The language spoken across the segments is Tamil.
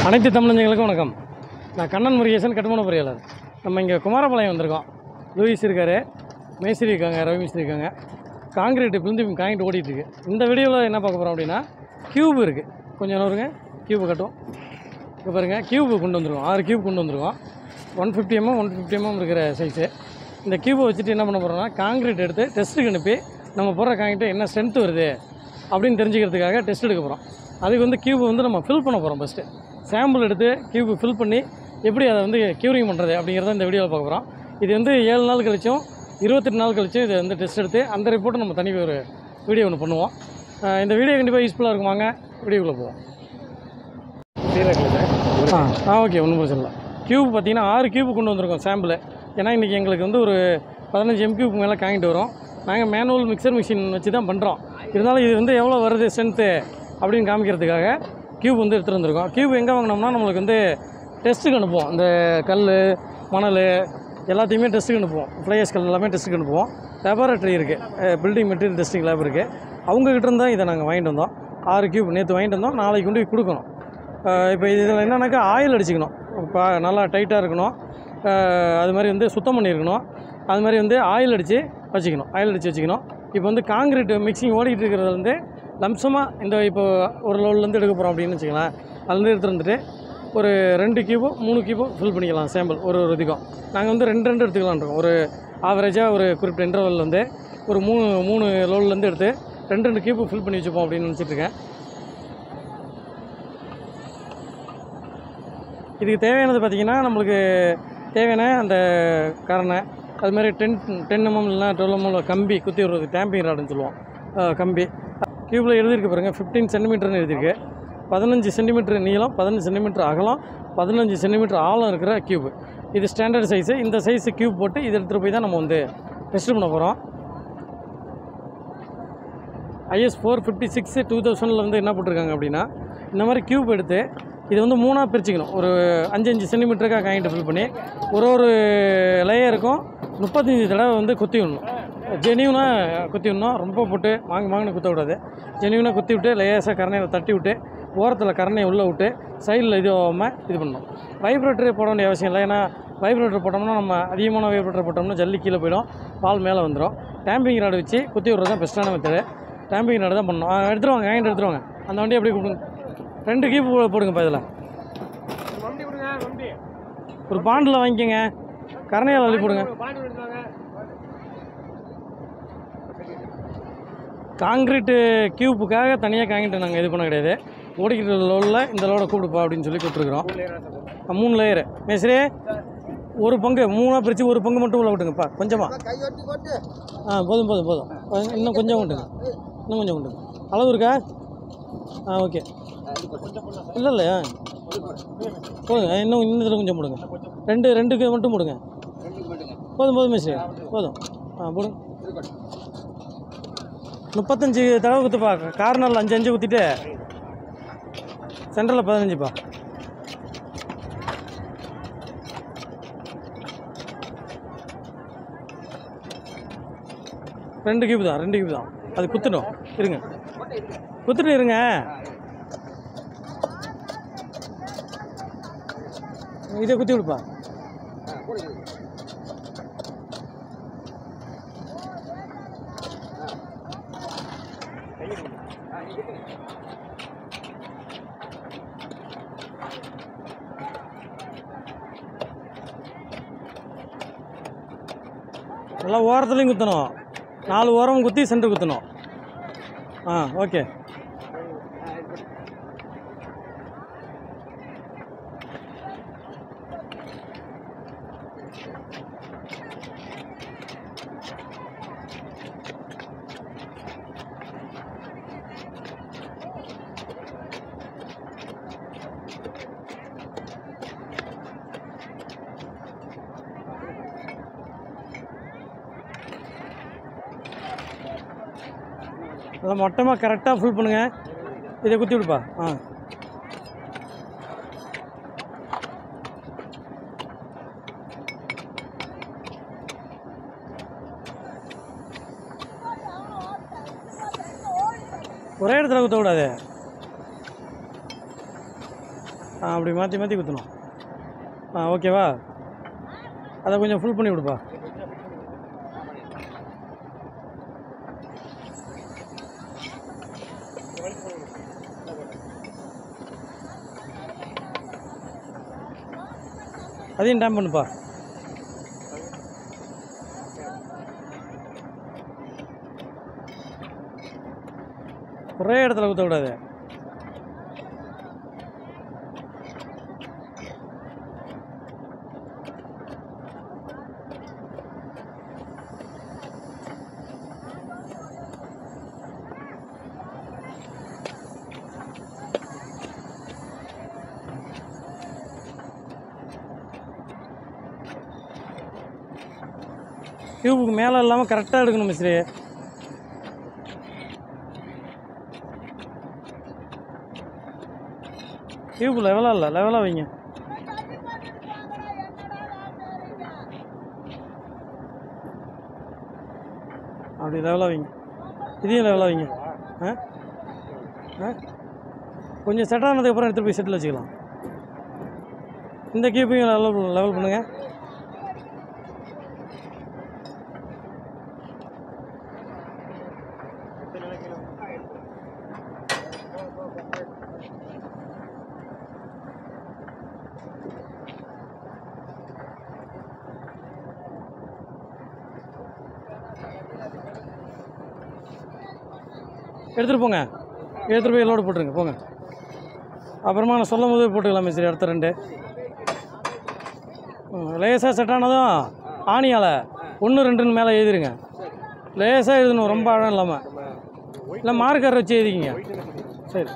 அனைத்து தமிழஞ்சங்களுக்கும் வணக்கம் நான் கண்ணன் முருகேசன் கட்டுமான பொறியாளர் நம்ம இங்கே குமாரபாளையம் வந்திருக்கோம் லூயிஸ் இருக்கார் மேஸ்திரி இருக்காங்க ரவி மேஸ்திரி இருக்காங்க காங்கிரீட் பிளிந்து காங்கிட்டு ஓடிட்டு இருக்கு இந்த வீடியோவில் என்ன பார்க்க போகிறோம் அப்படின்னா கியூப் இருக்குது கொஞ்சம் நோருங்க கியூப் கட்டும் இப்போ பாருங்கள் கியூப் கொண்டு வந்துருக்கோம் ஆறு கியூப் கொண்டு வந்துருக்கோம் one fifty mm one fifty mm இருக்கிற சைஸு இந்த கியூபை வச்சுட்டு என்ன பண்ண போகிறோம்னா காங்கிரீட் எடுத்து டெஸ்ட்டுக்கு அனுப்பி நம்ம போடுற காங்கிரீட் என்ன ஸ்ட்ரென்த் வருது அப்படின்னு தெரிஞ்சுக்கிறதுக்காக டெஸ்ட் எடுக்க போகிறோம் அதுக்கு வந்து கியூப் வந்து நம்ம ஃபில் பண்ண போகிறோம் ஃபஸ்ட்டு சாம்பிள் எடுத்து கியூப் ஃபில் பண்ணி எப்படி அதை வந்து க்யூரிங் பண்ணுறது அப்படிங்கிறத இந்த வீடியோவில் பார்க்க போகிறோம் இது வந்து ஏழு நாள் கழிச்சும் இருபத்தெட்டு நாள் கழிச்சும் இதை வந்து டெஸ்ட் எடுத்து அந்த ரிப்போர்ட்டை நம்ம தனி ஒரு வீடியோ ஒன்று பண்ணுவோம் அஹ் இந்த வீடியோ கண்டிப்பாக யூஸ்ஃபுல்லாக இருக்கும் வாங்க வீடியோக்குள்ளே போவோம் ஆ ஆ ஓகே ஒன்றும் பிரச்சனை இல்லை கியூப் பார்த்தீங்கன்னா ஆறு கியூப் கொண்டு வந்திருக்கோம் சாம்பிள் ஏன்னா இன்றைக்கி எங்களுக்கு வந்து ஒரு பதினஞ்சு எம் கியூப் மேலே காங்கிட்டு வரும் நாங்கள் மேனுவல் மிக்சர் மிஷின் வச்சு தான் பண்ணுறோம் இருந்தாலும் இது வந்து எவ்வளோ வருது ஸ்ட்ரென்த்து அப்படின்னு காமிக்கிறதுக்காக கியூப் வந்து எடுத்துகிட்டு வந்திருக்கோம் கியூப் எங்கே வாங்கினோம்னா நம்மளுக்கு வந்து டெஸ்ட்டுக்கு அனுப்புவோம் இந்த கல் மணல் எல்லாத்தையுமே டெஸ்ட்டுக்கு அனுப்புவோம் ஃப்ளையர்ஸ் கல் எல்லாமே டெஸ்ட்டுக்கு அனுப்புவோம் லெபார்ட்டரி இருக்குது பில்டிங் மெட்டீரியல் டெஸ்டிங் லேப் இருக்குது அவங்கக்கிட்ட இருந்தால் இதை நாங்கள் வாங்கிட்டு வந்தோம் ஆறு கியூப் நேற்று வாங்கிட்டு வந்தோம் நாளைக்கு கொண்டு போய் கொடுக்கணும் இப்போ இதில் என்னன்னாக்கா ஆயில் அடிச்சுக்கணும் இப்போ நல்லா டைட்டாக இருக்கணும் அஹ் அது மாதிரி வந்து சுத்தம் பண்ணியிருக்கணும் அது மாதிரி வந்து ஆயில் அடித்து வச்சுக்கணும் ஆயில் அடித்து வச்சுக்கணும் இப்போ வந்து காங்கிரீட் மிக்சிங் ஓடிக்கிட்டு இருக்கிறது வந்து லம்சமாக இந்த இப்போ ஒரு லோல்லேருந்து எடுக்க போகிறோம் அப்படின்னு வச்சுக்கலாம் அதுலேருந்து எடுத்துகிட்டு வந்துட்டு ஒரு ரெண்டு கியூபோ மூணு கியூபோ ஃபில் பண்ணிக்கலாம் சாம்பிள் ஒரு ஒரு இதுக்கும் நாங்கள் வந்து ரெண்டு ரெண்டு எடுத்துக்கலாம்னு இருக்கோம் ஒரு ஆவரேஜாக ஒரு குறிப்பிட்ட இன்டர்வல் வந்து ஒரு மூணு மூணு லோல்லேருந்து எடுத்து ரெண்டு ரெண்டு கியூப் ஃபில் பண்ணி வச்சுப்போம் அப்படின்னு நினச்சிட்டு இருக்கேன் இதுக்கு தேவையானது பார்த்திங்கன்னா நம்மளுக்கு தேவையான அந்த கரணை அது மாதிரி டென் டென் எம்எம் இல்லைனா டுவெல் எம்எம் கம்பி குத்தி விடுறது டேம்பிங் ராடுன்னு சொல்லுவோம் அஹ் கம்பி கியூப்பில் எழுதியிருக்கு பாருங்கள் ஃபிஃப்டீன் சென்டிமீட்டர்னு எழுதியிருக்கு பதினஞ்சு சென்டிமீட்டர் நீளம் பதினஞ்சு சென்டிமீட்டர் அகலம் பதினஞ்சு சென்டிமீட்டர் ஆழம் இருக்கிற கியூப் இது ஸ்டாண்டர்ட் சைஸு இந்த சைஸு கியூப் போட்டு இது எடுத்துகிட்டு போய் தான் நம்ம வந்து டெஸ்ட் பண்ண போகிறோம் IS four fifty six two தௌசண்டில் வந்து என்ன போட்டிருக்காங்க அப்படின்னா இந்த மாதிரி கியூப் எடுத்து இது வந்து மூணாக பிரிச்சுக்கணும் ஒரு அஞ்சு அஞ்சு சென்டிமீட்டருக்காக காயின்ட்டு ஃபில் பண்ணி ஒரு ஒரு லேயருக்கும் முப்பத்தஞ்சு தடவை வந்து குத்தி விடணும் ஜெனியூனாக குத்தி விடணும் ரொம்ப போட்டு மாங்கு மாங்குன்னு குத்த விடாது ஜெனியூனாக குத்தி விட்டு லேசாக கரணையில் தட்டி விட்டு ஓரத்தில் கரணையை உள்ளே விட்டு சைடில் இது ஆகாமல் இது பண்ணணும் வைப்ரேட்டர் போட வேண்டிய அவசியம் இல்லை ஏன்னா வைப்ரேட்டர் போட்டோம்னா நம்ம அதிகமான வைப்ரேட்டர் போட்டோம்னா ஜல்லி கீழே போயிடும் பால் மேலே வந்துடும் டேம்பிங் ராடு வச்சு குத்தி விட்றது தான் பெஸ்ட்டான மெத்தடு டேம்பிங் ராடு தான் பண்ணணும் ஆ, எடுத்துருவாங்க காயின்ட் எடுத்துருவாங்க அந்த வண்டி அப்படியே கூப்பிடுங்க ரெண்டு கீப்பு போடுங்கப்பா இதில் ஒரு பாண்டில் வாங்கிக்கோங்க கரணையால் அள்ளி போடுங்க காங்கிரீட்டு கியூப்புக்காக தனியாக காங்கிட்டு நாங்கள் இது பண்ண கிடையாது ஓடிக்கிற லோடில் இந்த லோடை கூப்பிடுப்பா அப்படின்னு சொல்லி கூப்பிட்ருக்குறோம் மூணு லேயரு மேஸ்ரே ஒரு பங்கு மூணாக பிரித்து ஒரு பங்கு மட்டும் உள்ள விட்டுங்கப்பா கொஞ்சமாக ஆ போதும் போதும் போதும் அஹ் இன்னும் கொஞ்சம் விட்டுங்க இன்னும் கொஞ்சம் விட்டுங்க அளவு இருக்கா ஆ ஓகே இல்லை இல்லையா போதுங்க இன்னும் இன்னும் இதில் கொஞ்சம் போடுங்க ரெண்டு ரெண்டுக்கு மட்டும் போடுங்க போதும் போதும் மேஸ்ரே போதும் ஆ போடுங்க முப்பத்தஞ்சு தடவை குத்துப்பா கார்னரில் அஞ்சு அஞ்சு குத்திட்டு சென்டரில் பதினஞ்சுப்பா ரெண்டு கியூப் தான் ரெண்டு கியூப் தான் அது குத்துடும் இருங்க குத்துட்டு இருங்க இதை குத்தி விடுப்பா நல்லா ஓரத்துலையும் குத்தணும் நாலு ஓரம் குத்தி சென்டர் குத்தணும் ஆ ஓகே நல்லா மொட்டமாக கரெக்டாக ஃபுல் பண்ணுங்க இதை குத்தி விடுப்பா ஆ ஒரே இடத்துல குத்த விடாது ஆ அப்படி மாற்றி மாற்றி குத்தணும் ஆ ஓகேவா அதை கொஞ்சம் ஃபுல் பண்ணி விடுப்பா அதையும் டேம் பண்ணுப்பா ஒரே இடத்துல குத்தக்கூடாது கியூபுக்கு மேலே இல்லாமல் கரெக்டாக எடுக்கணும் மிஸ்ரி கியூப் லெவலாக இல்லை லெவலாக வைங்க அப்படி லெவலாக வைங்க இதையும் லெவலாக வைங்க ஆ ஆ கொஞ்சம் செட் ஆனதுக்கப்புறம் எடுத்துகிட்டு போய் செட்டில் வச்சுக்கலாம் இந்த கீப்பையும் லெவல் லெவல் பண்ணுங்கள் எடுத்துகிட்டு போங்க எடுத்துகிட்டு போய் லோடு போட்டுருங்க போங்க அப்புறமா நான் சொல்லும் போது போட்டுக்கலாம் சரி அடுத்த ரெண்டு லேசாக செட் ஆனதும் ஆணியால் ஒன்று ரெண்டுன்னு மேலே எழுதிருங்க லேசாக எழுதணும் ரொம்ப ஆழம் இல்லாமல் இல்லை மார்க்கர் வச்சு எழுதிக்கிங்க சரி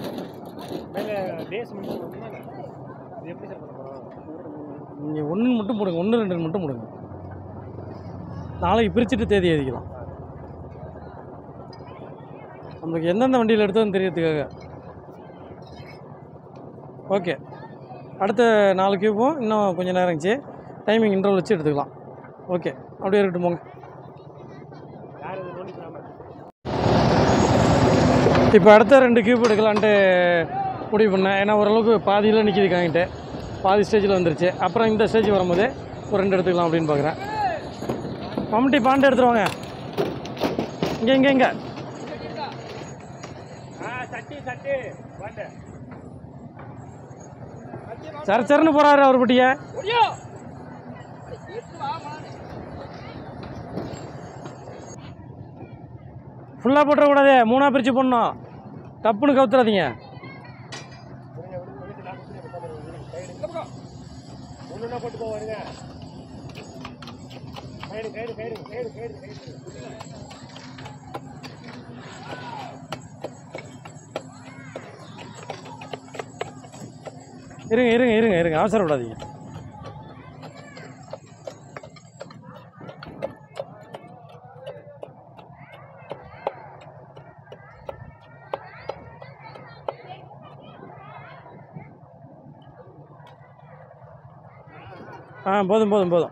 நீங்கள் ஒன்று மட்டும் போடுங்க ஒன்று ரெண்டு மட்டும் போடுங்க நாளைக்கு பிரிச்சுட்டு தேதி எழுதிக்கலாம் நம்மளுக்கு எந்தெந்த வண்டியில் எடுத்ததுன்னு தெரியறதுக்காக ஓகே அடுத்த நாலு கியூப்பும் இன்னும் கொஞ்சம் நேரம் இருந்துச்சு டைமிங் இன்டர்வல் வச்சு எடுத்துக்கலாம் ஓகே அப்படியே இருக்கட்டும் போங்க இப்போ அடுத்த ரெண்டு கியூப் எடுக்கலான்ட்டு முடிவு பண்ணேன் ஏன்னா ஓரளவுக்கு பாதியில் நிற்கிது காங்கிட்டு பாதி ஸ்டேஜில் வந்துருச்சு அப்புறம் இந்த ஸ்டேஜ் வரும்போது ஒரு ரெண்டு எடுத்துக்கலாம் அப்படின்னு பார்க்குறேன் மம்முட்டி பாண்டு எடுத்துருவாங்க இங்கே இங்கே இங்கே சர சரன்னு போறாரு அவர் பட்டிய ஃபுல்லாக போட்டுறக்கூடாது மூணாக பிரித்து போடணும் டப்புன்னு கவுத்துறாதீங்க இருங்க இருங்க இருங்க இருங்க அவசரப்படாதீங்க ஆ போதும் போதும் போதும்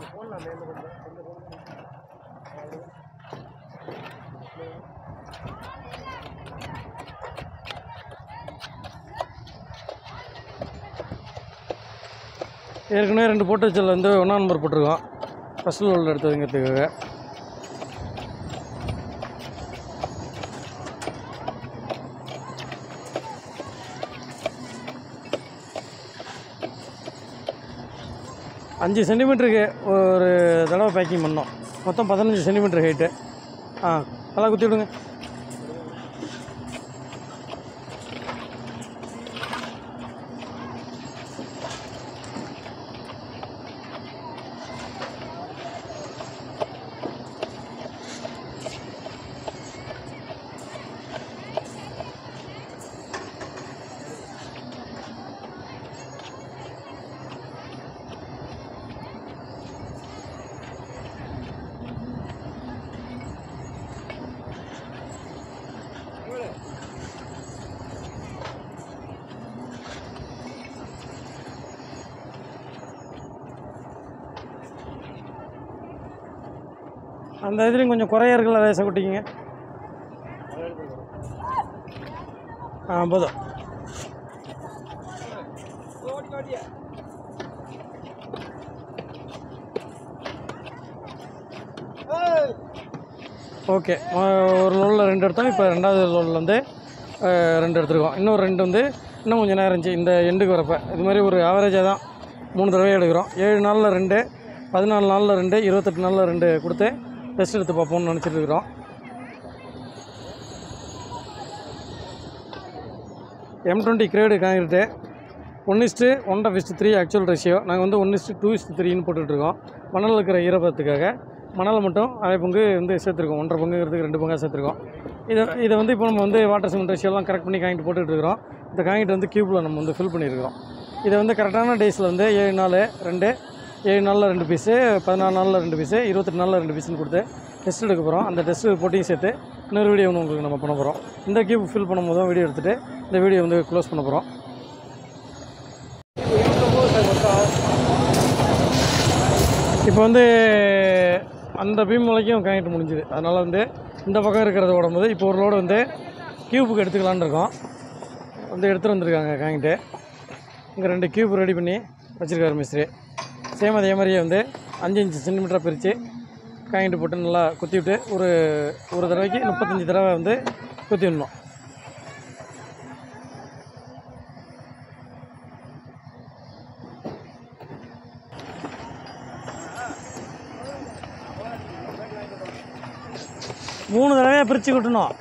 ஏற்கனவே ரெண்டு போட்டு வச்சல வந்து ஒன்றா நம்பர் போட்டிருக்கோம் ஃபஸ்ட் லோடில் எடுத்ததுங்கிறதுக்காக அஞ்சு சென்டிமீட்டருக்கு ஒரு தடவை பேக்கிங் பண்ணோம் மொத்தம் பதினஞ்சு சென்டிமீட்டர் ஹைட்டு ஆ நல்லா குத்தி விடுங்க அந்த இதுலேயும் கொஞ்சம் குறைய இருக்குல்ல லேசாக கொட்டிக்கிங்க ஆ போதும் ஓகே ஒரு லோனில் ரெண்டு எடுத்தோம் இப்போ ரெண்டாவது லோனில் வந்து அஹ், ரெண்டு எடுத்துருக்கோம் இன்னும் ரெண்டு வந்து இன்னும் கொஞ்சம் நேரம் இருந்துச்சு இந்த எண்டுக்கு வரப்போ இது மாதிரி ஒரு ஆவரேஜாக தான் மூணு தடவை எடுக்கிறோம் ஏழு நாளில் ரெண்டு பதினாலு நாளில் ரெண்டு இருபத்தெட்டு நாளில் ரெண்டு கொடுத்து டெஸ்ட் எடுத்து பார்ப்போம்னு நினச்சிட்டு இருக்கிறோம் M twenty grade concrete one is to one half is to three actual ratio நாங்கள் வந்து ஒன் இஸ்ட்டு டூ இஸ்ட்டு த்ரீன்னு போட்டுட்ருக்கோம் மணல் இருக்கிற ஈரப்பதத்துக்காக மணலை மட்டும் அரை பங்கு வந்து சேர்த்துருக்கோம் ஒன்றரை பங்குங்கிறதுக்கு ரெண்டு பங்காக சேர்த்துருக்கோம் இதை இதை வந்து இப்போ நம்ம வந்து வாட்டர் சிமெண்ட் ரேஷியோலாம் கரெக்ட் பண்ணி காங்கிட்டு போட்டுட்ருக்கிறோம் இந்த காங்கிட்டு வந்து க்யூப்பில் நம்ம வந்து ஃபில் பண்ணியிருக்கிறோம் இதை வந்து கரெக்டான டேஸில் வந்து ஏழு நாள் ரெண்டு ஏழு நாளில் ரெண்டு பீஸு பதினாலு நாளில் ரெண்டு பீஸு இருபத்தெட்டு நாளில் ரெண்டு பீஸுன்னு கொடுத்து டெஸ்ட் எடுக்க போகிறோம் அந்த டெஸ்ட் போட்டியும் சேர்த்து இன்னொரு வீடியோ ஒன்று உங்களுக்கு நம்ம பண்ண போகிறோம் இந்த கியூப் ஃபில் பண்ணும்போது தான் வீடியோ எடுத்துகிட்டு இந்த வீடியோ வந்து க்ளோஸ் பண்ண போகிறோம் இப்போ வந்து அந்த பீம் வரைக்கும் காங்கிட்டு முடிஞ்சுது அதனால் வந்து இந்த பக்கம் இருக்கிறத ஓடும்போது இப்போ ஒரு லோடு வந்து கியூபுக்கு எடுத்துக்கலான்னு இருக்கோம் வந்து எடுத்துகிட்டு வந்திருக்காங்க காங்கிட்டு இங்கே ரெண்டு கியூப் ரெடி பண்ணி வச்சுருக்காரு மிஸ்திரி சேம் அதே மாதிரியே வந்து அஞ்சு அஞ்சு சென்டிமீட்டராக பிரித்து காங்கிட்டு போட்டு நல்லா குத்தி விட்டு ஒரு ஒரு தடவைக்கு முப்பத்தஞ்சு தடவை வந்து குத்தி விடணும் மூணு தடவையாக பிரித்து விட்டணும்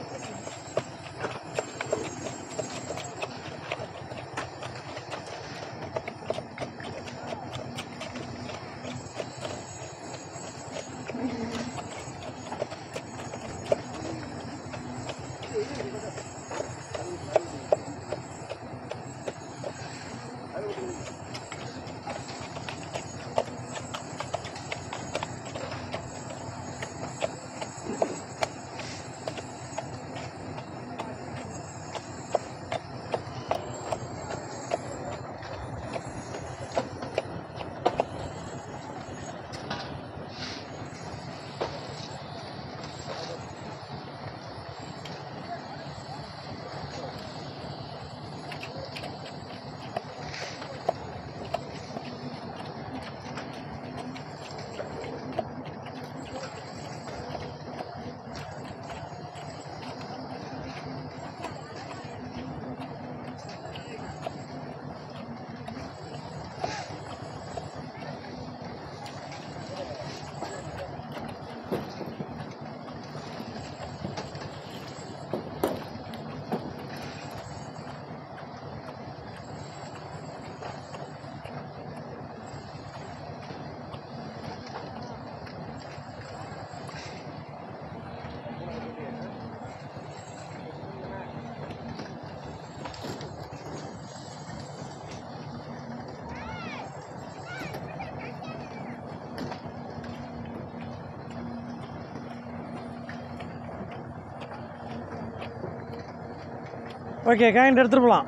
ஓகே காயின்ட் எடுத்துகிட்டு போகலாம்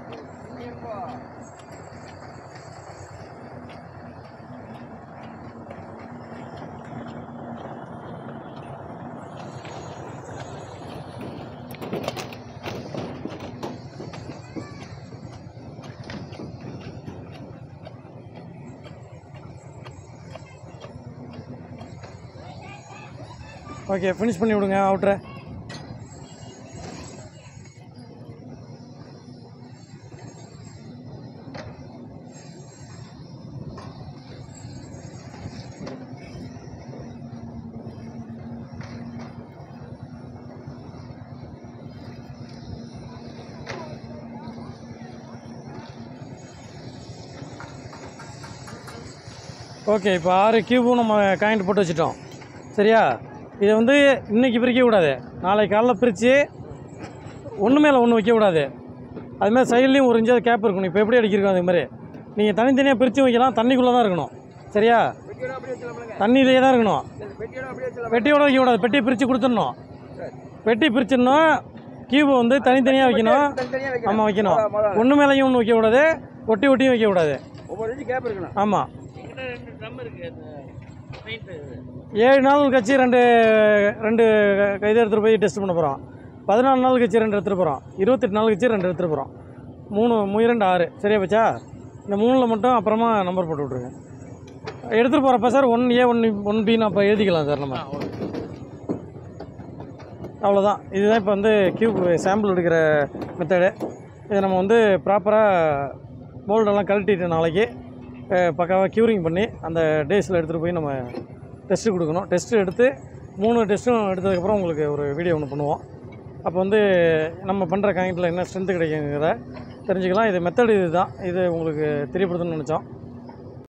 ஓகே ஃபினிஷ் பண்ணி விடுங்க அவுட்ரை ஓகே இப்போ ஆறு கியூபும் நம்ம காயின்ட் போட்டு வச்சுட்டோம் சரியா இதை வந்து இன்னைக்கு பிரிக்க கூடாது நாளைக்கு காலைல பிரித்து ஒன்று மேலே ஒன்று வைக்கக்கூடாது அதுமாதிரி சைட்லேயும் ஒரு இன்ச்சாவது கேப் இருக்கணும் இப்போ எப்படி அடிக்கிறோம் அது மாதிரி நீங்கள் தனித்தனியாக பிரித்து வைக்கலாம் தண்ணிக்குள்ளே தான் இருக்கணும் சரியா தண்ணியிலேயே தான் இருக்கணும் பெட்டியோட வைக்கக்கூடாது பெட்டியை பிரித்து கொடுத்துடணும் பெட்டி பிரிச்சிடணும் கியூபை வந்து தனித்தனியாக வைக்கணும் ஆமாம் வைக்கணும் ஒன்று மேலேயும் ஒன்று வைக்கக்கூடாது ஒட்டி ஒட்டியும் வைக்கக்கூடாது ஒவ்வொரு இன்ச்சு கேப் இருக்கணும் ஆமாம் ரெண்டு ட்ரம் இருக்கு பெயிண்ட் ஏழு நாள் கழிச்சு ரெண்டு ரெண்டு க- இது எடுத்துகிட்டு போய் டெஸ்ட் பண்ண போகிறோம் பதினாலு நாள் கழிச்சு ரெண்டு எடுத்துகிட்டு போகிறோம் இருபத்தெட்டு நாள் கழிச்சு ரெண்டு எடுத்துகிட்டு போகிறோம் மூணு மூ இரண்டு ஆறு சரியா பச்சா இந்த மூணில் மட்டும் அப்புறமா நம்பர் போட்டு விட்ருங்க எடுத்துகிட்டு போகிறப்ப sir one A one one பின்னு அப்போ எழுதிக்கலாம் சார் நம்ம அவ்வளோதான் இதுதான் இப்போ வந்து கியூப் சாம்பிள் எடுக்கிற மெத்தடு இதை நம்ம வந்து ப்ராப்பராக மோல்டெல்லாம் கழட்டிட்டு நாளைக்கு அஹ், பக்காவாக க்யூரிங் பண்ணி அந்த டேஸில் எடுத்துகிட்டு போய் நம்ம டெஸ்ட்டு கொடுக்கணும் டெஸ்ட்டு எடுத்து மூணு டெஸ்ட்டும் எடுத்ததுக்கப்புறம் உங்களுக்கு ஒரு வீடியோ ஒன்று பண்ணுவோம் அப்போ வந்து நம்ம பண்ணுற காயின்ட்டில் என்ன ஸ்ட்ரென்த்து கிடைக்குங்கிறத தெரிஞ்சுக்கலாம் இது மெத்தடு இது தான் இது உங்களுக்கு தெரியப்படுத்தணும்னு நினச்சோம்